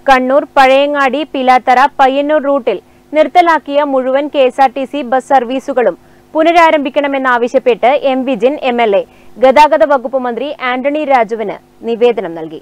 കണ്ണൂർ പഴയങ്ങാടി പിലാത്തറ പയ്യന്നൂർ റൂട്ടിൽ നിർത്തലാക്കിയ മുഴുവൻ K S R T C bus സർവീസുകളും പുനരാരംഭിക്കണമെന്നാവശ്യപ്പെട്ട് M Vijin M L A ഗതാഗത വകുപ്പ് മന്ത്രി ആന്റണി രാജുവിന് നിവേദനം നൽകി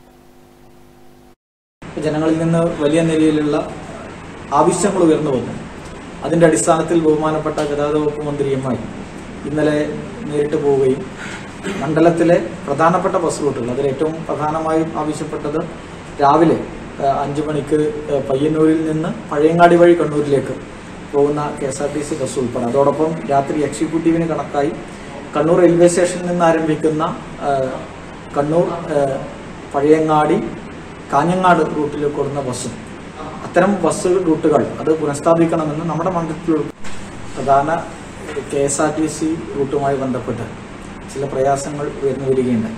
ജനങ്ങളിൽ നിന്ന് വലിയ നിലയിലുള്ള ആവശ്യങ്ങൾ ഉയർന്നു വന്നു അതിന്റെ അടിസ്ഥാനത്തിൽ ബഹുമാനപ്പെട്ട ഗതാഗത വകുപ്പ് മന്ത്രിയുമായി ഇന്നലെ നേരിട്ട് പോവുകയും മണ്ഡലത്തിലെ പ്രധാനപ്പെട്ട ബസ് റൂട്ടുകൾ അതിൽ ഏറ്റവും പ്രധാനമായും ആവശ്യപ്പെട്ടത് രാവിലെ ആ, അഞ്ചു മണിക്ക് ആ, പയ്യന്നൂരിൽ നിന്ന് പഴയങ്ങാടി വഴി കണ്ണൂരിലേക്ക് പോകുന്ന K S R T C bus ഉൾപ്പെടെ അതോടൊപ്പം രാത്രി എക്സിക്യൂട്ടീവിന് കണക്കായി കണ്ണൂർ റെയിൽവേ സ്റ്റേഷനിൽ നിന്ന് ആരംഭിക്കുന്ന ആ, കണ്ണൂർ ആ, പഴയങ്ങാടി കാഞ്ഞങ്ങാട് റൂട്ടിലേക്ക് ഓടുന്ന ബസ്സും അത്തരം ബസ് റൂട്ടുകൾ അത് പുനഃസ്ഥാപിക്കണമെന്ന് നമ്മുടെ മണ്ഡലത്തിൽ പ്രധാന K S R T C റൂട്ടുമായി ബന്ധപ്പെട്ട് ചില പ്രയാസങ്ങൾ ഉയർന്നു വരികയുണ്ടായി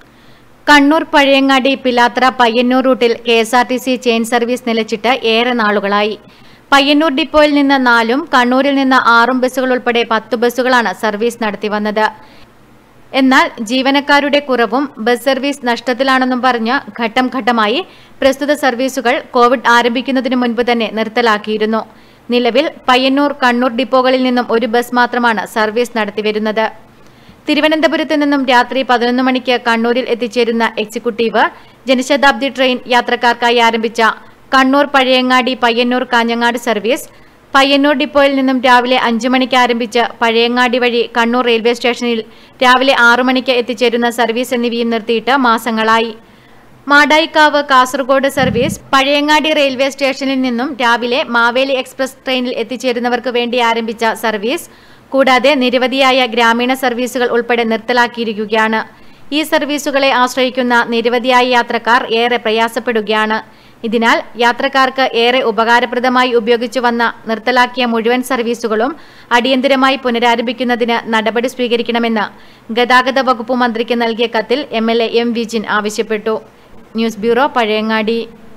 കണ്ണൂർ പഴയങ്ങാടി പിലാത്ര പയ്യന്നൂർ റൂട്ടിൽ K S R T C chain service നിലച്ചിട്ട് ഏറെ നാളുകളായി പയ്യന്നൂർ ഡിപ്പോയിൽ നിന്ന് നാലും കണ്ണൂരിൽ നിന്ന് ആറും ബസ്സുകൾ ഉൾപ്പെടെ പത്ത് ബസ്സുകളാണ് സർവീസ് നടത്തിവന്നത് എന്നാൽ ജീവനക്കാരുടെ കുറവും ബസ് സർവീസ് നഷ്ടത്തിലാണെന്നും പറഞ്ഞ് ഘട്ടം ഘട്ടമായി പ്രസ്തുത സർവീസുകൾ കോവിഡ് ആരംഭിക്കുന്നതിന് മുൻപ് തന്നെ നിർത്തലാക്കിയിരുന്നു നിലവിൽ പയ്യന്നൂർ കണ്ണൂർ ഡിപ്പോകളിൽ നിന്നും ഒരു ബസ് മാത്രമാണ് സർവീസ് നടത്തിവരുന്നത് തിരുവനന്തപുരത്ത് നിന്നും രാത്രി പതിനൊന്ന് മണിക്ക് കണ്ണൂരിൽ എത്തിച്ചേരുന്ന എക്സിക്യൂട്ടീവ് ജനശതാബ്ദി ട്രെയിൻ യാത്രക്കാർക്കായി ആരംഭിച്ച കണ്ണൂർ പഴയങ്ങാടി പയ്യന്നൂർ കാഞ്ഞങ്ങാട് സർവീസ് പയ്യന്നൂർ ഡിപ്പോയിൽ നിന്നും രാവിലെ അഞ്ചു മണിക്ക് ആരംഭിച്ച് പഴയങ്ങാടി വഴി കണ്ണൂർ റെയിൽവേ സ്റ്റേഷനിൽ രാവിലെ ആറു മണിക്ക് എത്തിച്ചേരുന്ന സർവീസ് എന്നിവയും നിർത്തിയിട്ട് മാസങ്ങളായി മാടായിക്കാവ് കാസർഗോഡ് സർവീസ് പഴയങ്ങാടി റെയിൽവേ സ്റ്റേഷനിൽ നിന്നും രാവിലെ മാവേലി എക്സ്പ്രസ് ട്രെയിനിൽ എത്തിച്ചേരുന്നവർക്ക് വേണ്ടി ആരംഭിച്ച സർവീസ് കൂടാതെ നിരവധിയായ ഗ്രാമീണ സർവീസുകൾ ഉൾപ്പെടെ നിർത്തലാക്കിയിരിക്കുകയാണ് ഈ സർവീസുകളെ ആശ്രയിക്കുന്ന നിരവധിയായ യാത്രക്കാർ ഏറെ പ്രയാസപ്പെടുകയാണ് ഇതിനാൽ യാത്രക്കാർക്ക് ഏറെ ഉപകാരപ്രദമായി ഉപയോഗിച്ചു വന്ന നിർത്തലാക്കിയ മുഴുവൻ സർവീസുകളും അടിയന്തരമായി പുനരാരംഭിക്കുന്നതിന് നടപടി സ്വീകരിക്കണമെന്ന് ഗതാഗത വകുപ്പ് മന്ത്രിക്ക് നൽകിയ കത്തിൽ M L A M Vijin ആവശ്യപ്പെട്ടു ന്യൂസ് ബ്യൂറോ പഴയങ്ങാടി